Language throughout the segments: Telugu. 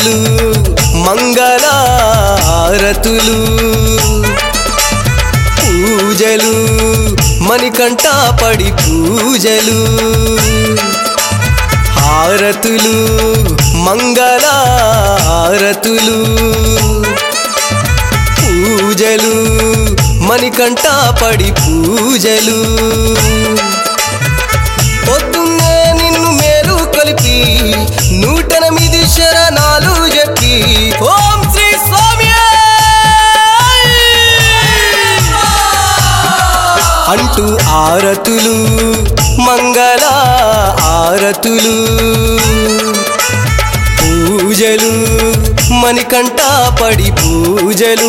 హారతులు మంగళ హారతులు పూజలు మణికంఠ పడి పూజలు హారతులు మంగళ హారతులు పూజలు మణికంఠ పడి పూజలు పొద్దున్నే నిన్ను మేలు కలిపి నూటెనిమిది శరణాలు చెప్పి ఓం శ్రీ స్వామి అంటూ ఆరతులు మంగళ ఆరతులు పూజలు మణికంఠ పడి పూజలు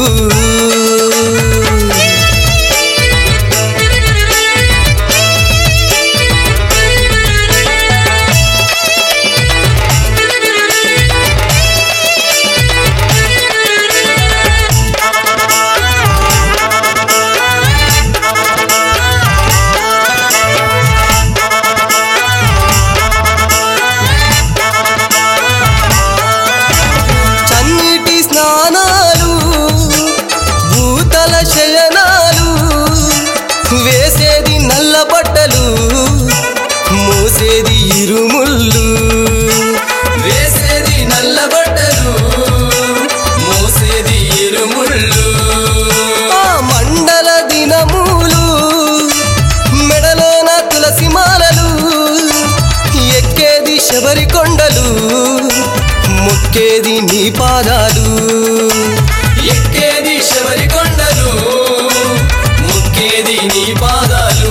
చన్నీటి స్నానాలు భూతల శయనాలు వేసేది నల్ల బట్టలు మోసేది ఇరుముళ్ళు వేసేది నల్ల బట్టలు మోసేది ఇరుముళ్ళు ఆ మండల దినములు మెడలోన తులసి మాలలు ఎక్కేది శబరి కొండలు మొక్కేది నీ పాదాలు ఎక్కేది శబరి కొండలు మొక్కేది నీ పాదాలు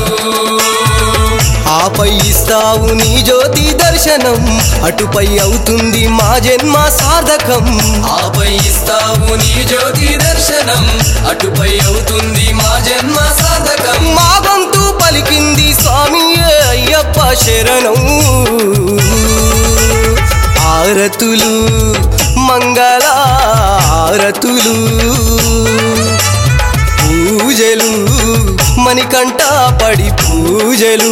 ఆపై ఇస్తావు నీ జ్యోతి దర్శనం అటుపై అవుతుంది మా జన్మ సార్థకం ఆపై ఇస్తావు నీ జ్యోతి దర్శనం అటుపై అవుతుంది మా జన్మ సార్థకం మా గొంతు పలికింది స్వామి అయ్యప్ప శరణం ఆరతులు మంగళ ఆరతులు పూజలు మణికంఠ పడి పూజలు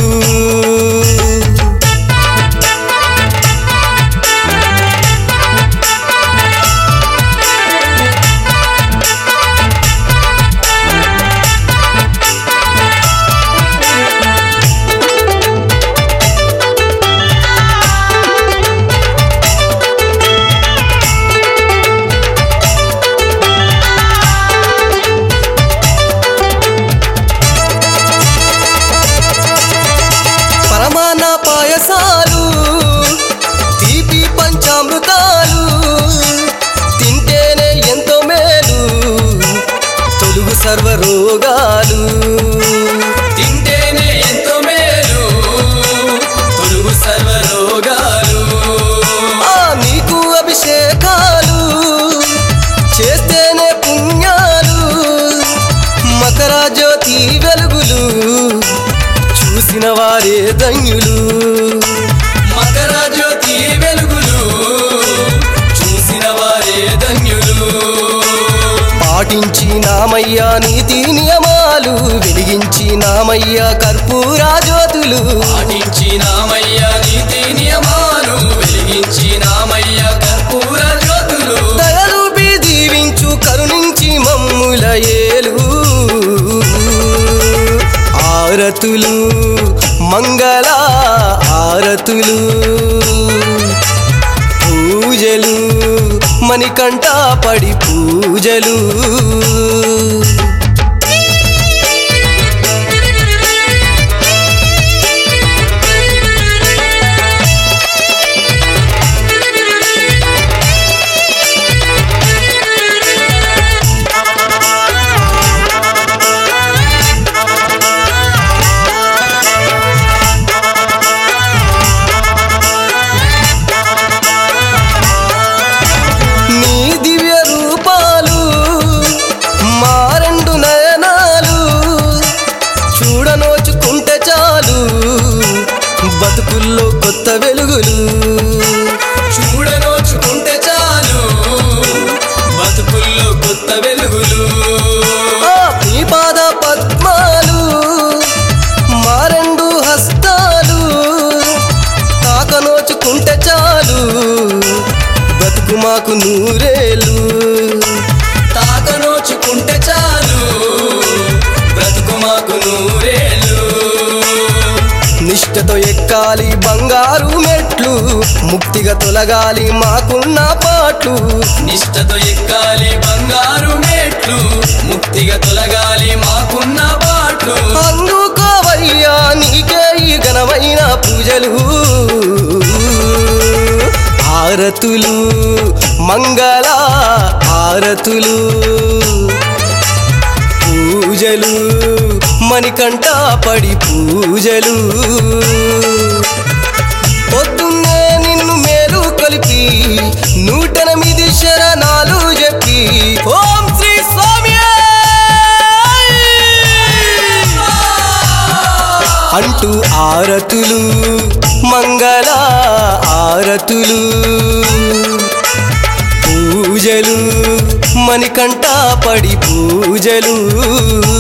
పరమాన పాయసాలు తీపి పంచామృతాలు తింటేనే ఎంతో మేలు తొలుగు సర్వ రోగాలు తింటేనే ఎంతో మేలు తొలుగు సర్వ రోగాలు ఆ నీకు అభిషేకాలు చేస్తేనే పుణ్యాలు మకర జ్యోతి వెలుగులు చూసిన వారే ధన్యులు మకర జ్యోతి వెలుగులు చూసిన వారే ధన్యులు పాటించి నామయ్య నీతి నియమాలు వెలిగించి నామయ్య కర్పూర జ్యోతులు పాటించి నామయ్య నీతి నియమాలు వెలిగించి నామయ్య కర్పూర జ్యోతులు దయరూపి దీవించు కరుణించి మమ్ముల ఏలు ఆరతులు మంగళ ఆరతులు పూజలు మణికంఠ పడి పూజలు నీ దివ్య రూపాలు మార మాకు నూరేలు తాక నోచుకుంటే చాలు బ్రతుకు మాకు నూరేళ్ళు నిష్టతో ఎక్కాలి బంగారు మెట్లు ముక్తిగా తొలగాలి మాకున్న పాట్లు నిష్టతో ఎక్కాలి బంగారు మెట్లు ముక్తిగా తొలగాలి మాకున్న బాట్లు అందుకోవయ్యా నీకే ఈ ఘనమైన పూజలు ఆరతులు మంగళ ఆరతులు పూజలు మణికంఠ పడి పూజలు పొద్దున్నే నిన్ను మేలు కలిపి నూటెనిమిది శరణాలు చెప్పి ఓం శ్రీ స్వామి అంటూ ఆరతులు మంగళ ఆరతులు పూజలు మణికంఠ పడి పూజలు